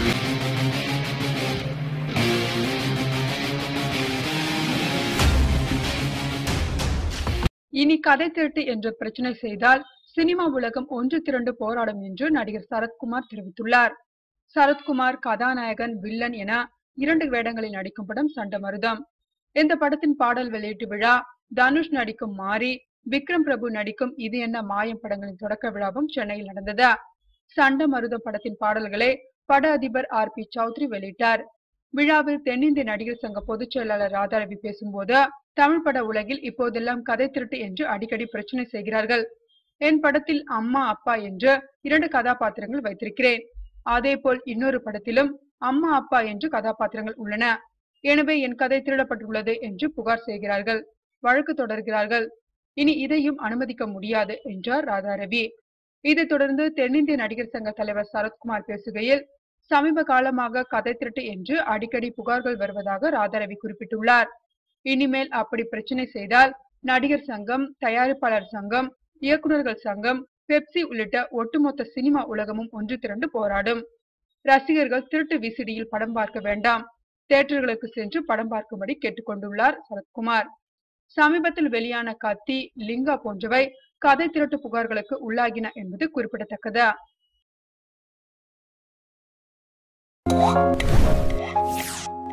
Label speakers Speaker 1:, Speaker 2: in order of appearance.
Speaker 1: இனி கதை திருட்டு என்று பிரச்சனை செய்தால் சினிமா உலகம் ஒன்று திரண்டு போராடும் என்று நடிகர் சரத்குமார் தெரிவித்துள்ளார் சரத்குமார் கதாநாயகன் வில்லன் என இரண்டு வேடங்களில் நடிக்கும் படம் சண்டமருதம் இந்த படத்தின் பாடல் வெளியீட்டு விழா தனுஷ் நடிக்கும் மாரி விக்ரம் பிரபு நடிக்கும் இது என்ன மாயம் படங்களின் தொடக்க விழாவும் சென்னையில் நடந்தது சண்டமருதம் படத்தின் பாடல்களை பட அதிபர் ஆர் பி சௌத்ரி வெளியிட்டார் விழாவில் தென்னிந்திய நடிகர் சங்க பொதுச் செயலாளர் ராதாரவி பேசும்போது தமிழ் பட உலகில் இப்போதெல்லாம் கதை திருட்டு என்று அடிக்கடி பிரச்சனை செய்கிறார்கள் என் படத்தில் அம்மா அப்பா என்று இரண்டு கதாபாத்திரங்கள் வைத்திருக்கிறேன் அதேபோல் இன்னொரு படத்திலும் அம்மா அப்பா என்று கதாபாத்திரங்கள் உள்ளன எனவே என் கதை திருடப்பட்டுள்ளது என்று புகார் செய்கிறார்கள் வழக்கு தொடர்கிறார்கள் இனி இதையும் அனுமதிக்க முடியாது என்றார் ராதாரவி இதைத் தொடர்ந்து தென்னிந்திய நடிகர் சங்க தலைவர் சரத்குமார் பேசுகையில் சமீப காலமாக கதை திருட்டு என்று அடிக்கடி புகார்கள் வருவதாக ராதாரவி குறிப்பிட்டுள்ளார் இனிமேல் அப்படி பிரச்சனை செய்தால் நடிகர் சங்கம் தயாரிப்பாளர் சங்கம் இயக்குநர்கள் சங்கம் பெப்சி உள்ளிட்ட ஒட்டுமொத்த சினிமா உலகமும் ஒன்று திரண்டு போராடும் ரசிகர்கள் திருட்டு விசிடியில் படம் பார்க்க வேண்டாம் தியேட்டர்களுக்கு சென்று படம் பார்க்கும்படி கேட்டுக்கொண்டுள்ளார் சரத்குமார் சமீபத்தில் வெளியான கத்தி லிங்கா போன்றவை கதை திருட்டு புகார்களுக்கு உள்ளாகின என்பது குறிப்பிடத்தக்கது